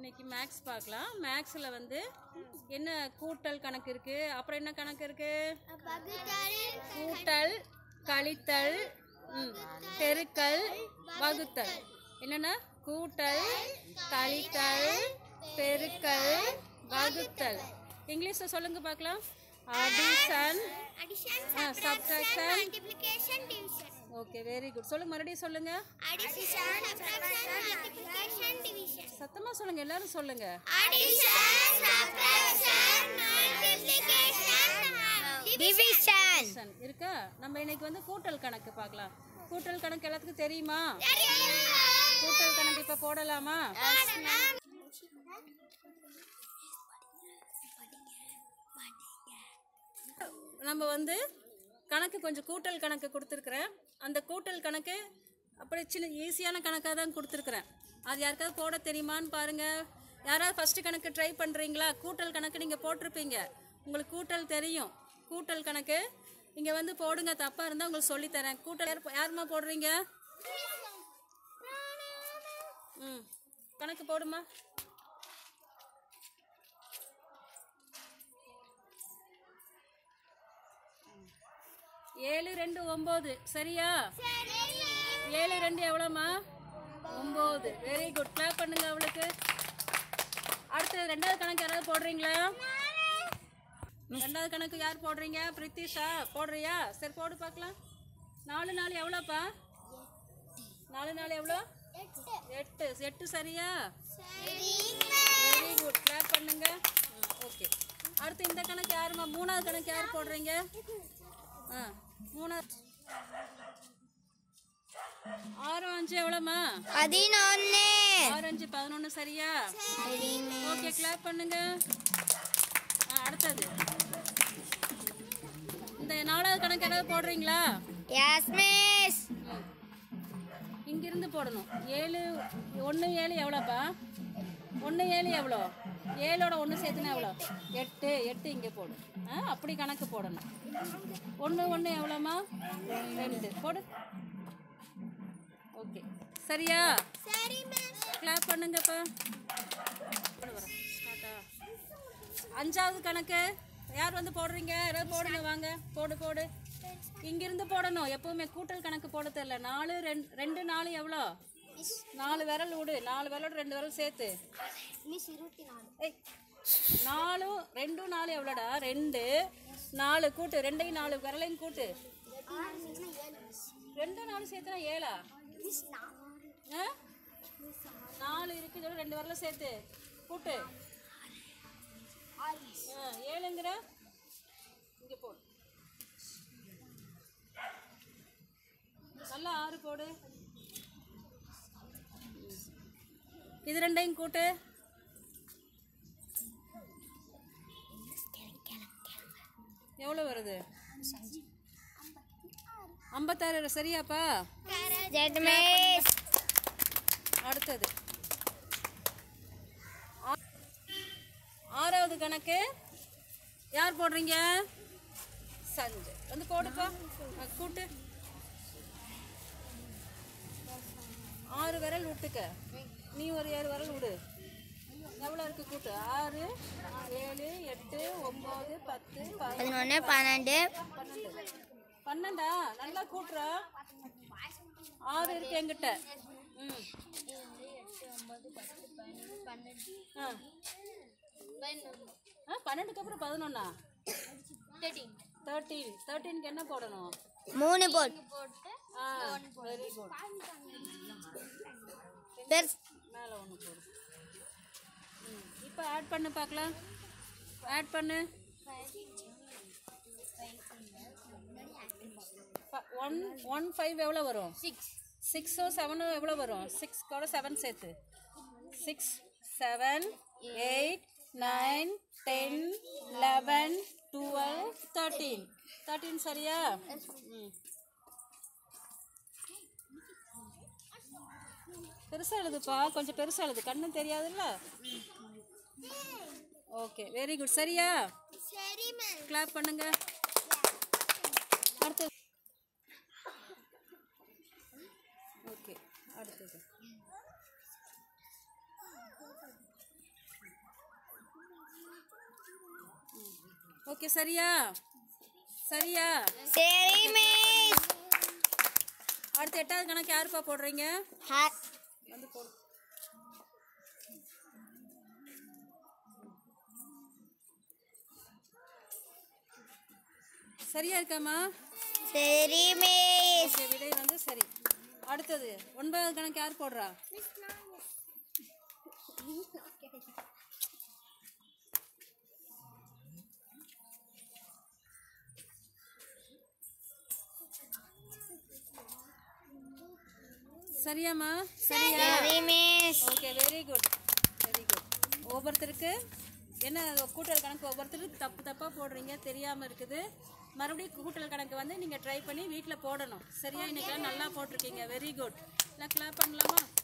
இன்னைக்கு மேக்ஸ் பார்க்கலாம் மேக்ஸில் வந்து என்ன கூட்டல் கணக்கு இருக்குது அப்புறம் என்ன கணக்கு இருக்குது கூட்டல் கழித்தல் ம், பெருக்கல் வகுத்தல் என்னென்ன கூட்டல் கழித்தல் பெருக்கல் வகுத்தல் இங்கிலீஷில் சொல்லுங்க பார்க்கலாம் அடிஷன் Addition, ஆ subtraction multiplication, division. Okay very good சொல்லுங்க மறுபடியும் சொல்லுங்க Addition, subtraction, multiplication, division. சத்தமாக சொல்லுங்க எல்லாரும் சொல்லுங்க Addition, subtraction, multiplication, division. Division. இருக்கா நம்ம இன்னைக்கு வந்து கூட்டல் கணக்கு பார்க்கலாம் கூட்டல் கணக்கு எல்லாத்துக்கும் தெரியுமா கூட்டல் கணக்கு இப்போ போடலாமா நம்ம வந்து கணக்கு கொஞ்சம் கூட்டல் கணக்கு கொடுத்துருக்குறேன் அந்த கூட்டல் கணக்கு அப்படி சின்ன ஈஸியான கணக்காக தான் கொடுத்துருக்குறேன் அது யாருக்காவது போட தெரியுமான்னு பாருங்கள் யாராவது ஃபஸ்ட்டு கணக்கு ட்ரை பண்ணுறீங்களா கூட்டல் கணக்கு நீங்கள் போட்டிருப்பீங்க உங்களுக்கு கூட்டல் தெரியும் கூட்டல் கணக்கு இங்கே வந்து போடுங்க தப்பாக இருந்தால் உங்களுக்கு சொல்லித்தரேன் கூட்டல் யார் யாரும்மா போடுறீங்க ம் கணக்கு போடுமா ஏழு ரெண்டு ஒம்பது சரியா ஏழு ரெண்டு எவ்வளோம்மா ஒம்பது வெரி குட் கிளாப் பண்ணுங்க அவளுக்கு அடுத்து ரெண்டாவது கணக்கு யாராவது போடுறீங்களா ரெண்டாவது கணக்கு யார் போடுறீங்க பிரித்திஷா போடுறியா சரி போடு பார்க்கலாம் நாலு நாலு எவ்வளோப்பா நாலு நாலு எவ்வளோ எட்டு எட்டு சரியா வெரி குட் கிளாப் பண்ணுங்க ஓகே அடுத்து இந்த கணக்கு யாரும்மா மூணாவது கணக்கு யார் போடுறீங்க ஆ மூணாவது ஆறு அஞ்சு எவ்வளோம்மா பதினொன்னு ஆறு அஞ்சு பதினொன்று சரியா ஓகே கிளாப் பண்ணுங்க ஆ அடுத்தது இந்த நாலாவது கணக்கு யாராவது போடுறீங்களா எஸ் மிஸ் ம். இங்கிருந்து போடணும் ஏழு ஒன்று ஏழு எவ்வளோப்பா ஒன்று ஏழு எவ்வளோ ஏழோட ஒன்று சேர்த்துனா எவ்வளோ எட்டு எட்டு இங்கே போடு ஆ அப்படி கணக்கு போடணும் ஒன்று ஒன்று எவ்வளோம்மா ரெண்டு போடு ஓகே சரியா சரி மிஸ் கிளாப் பண்ணுங்கப்பா போடு வரேன். ஸ்டார்ட்டா? அஞ்சாவது கணக்கு யார் வந்து போடுறீங்க யாராவது போடுங்க வாங்க போடு போடு இங்கிருந்து போடணும் எப்பவுமே கூட்டல் கணக்கு போட தெரியல நாலு ரெண்டு ரெண்டு நாலு எவ்வளோ நாலு விரல் விடு நாலு விரலோட ரெண்டு விரல் சேர்த்து மிஸ் இருபத்தி நாலு ஏய் நாலும் ரெண்டும் நாலு எவ்வளோடா ரெண்டு நாலு கூட்டு ரெண்டையும் நாலு விரலையும் கூட்டு ரெண்டு நாலு சேர்த்துனா ஏழா மிஸ் ஆ? நாலு இருக்கு இதோட ரெண்டு வரல சேர்த்து கூட்டு ஆ, ஏழுங்கிற இங்க போடு நல்லா ஆறு போடு இது ரெண்டையும் கூட்டு எவ்வளோ வருது ஐம்பத்தாறு சரியாப்பா ஜெட் மிஸ் அடுத்தது ஆ- ஆறாவது கணக்கு யார் போடுறீங்க சஞ்சய் வந்து போடுப்பா அஹ் கூட்டு ஆறு விரல் விட்டுக்க நீ ஒரு ஏழு விரல் விடு எவ்வளோ இருக்கு கூட்டு ஆறு ஏழு எட்டு ஒம்பது பத்து பதினொன்று பதினொன்று பன்னெண்டு பன்னெண்டு பன்னெண்டா நல்லா கூட்டுறா ஆறு இருக்கு என்கிட்ட ம் ஆ ஆ பன்னெண்டுக்கு அப்புறம் பதினொன்னா தேர்ட்டீன் தேர்ட்டீனுக்கு என்ன போடணும் மூணு போட் ஆ வெரி குட் பெருசு மேலே ஒன்று போடு ம் இப்போ ஆட் பண்ணு பார்க்கலாம் ஆட் பண்ணு ஒன் ஒன் ஃபைவ் எவ்வளோ வரும் சிக்ஸ் சிக்ஸோ செவனோ எவ்வளோ வரும் சிக்ஸ் கூட செவன் சேர்த்து six seven eight nine ten eleven twelve thirteen thirteen சரியா ம் பெருசாக எழுதுப்பா கொஞ்சம் பெருசாக எழுது கண்ணு தெரியாதுல்ல ஓகே வெரி குட் சரியா சரி மேம் கிளாப் பண்ணுங்க அடுத்தது ஓகே அடுத்தது ஓகே சரியா சரியா சரி மிஸ் அடுத்து எட்டாவது கணக்கு யாருப்பா போடுறீங்க ஹாட் வந்து போடு சரியா இருக்காம்மா சரி மிஸ் ஓகே விடை வந்து சரி அடுத்தது ஒன்பதாவது கணக்கு யார் போடுறா சரியாம்மா சரியா சரி miss okay very good very good ஒவ்வொருத்தருக்கு என்ன கூட்டல் கணக்கு ஒவ்வொருத்தருக்கு தப்பு தப்பாக போடுறீங்க தெரியாமல் இருக்குது மறுபடியும் கூட்டல் கணக்கு வந்து நீங்கள் ட்ரை பண்ணி வீட்டில் போடணும் சரியா இன்னைக்கெல்லாம் நல்லா போட்டிருக்கீங்க வெரி குட் எல்லாம் கிளாப் பண்ணலாமா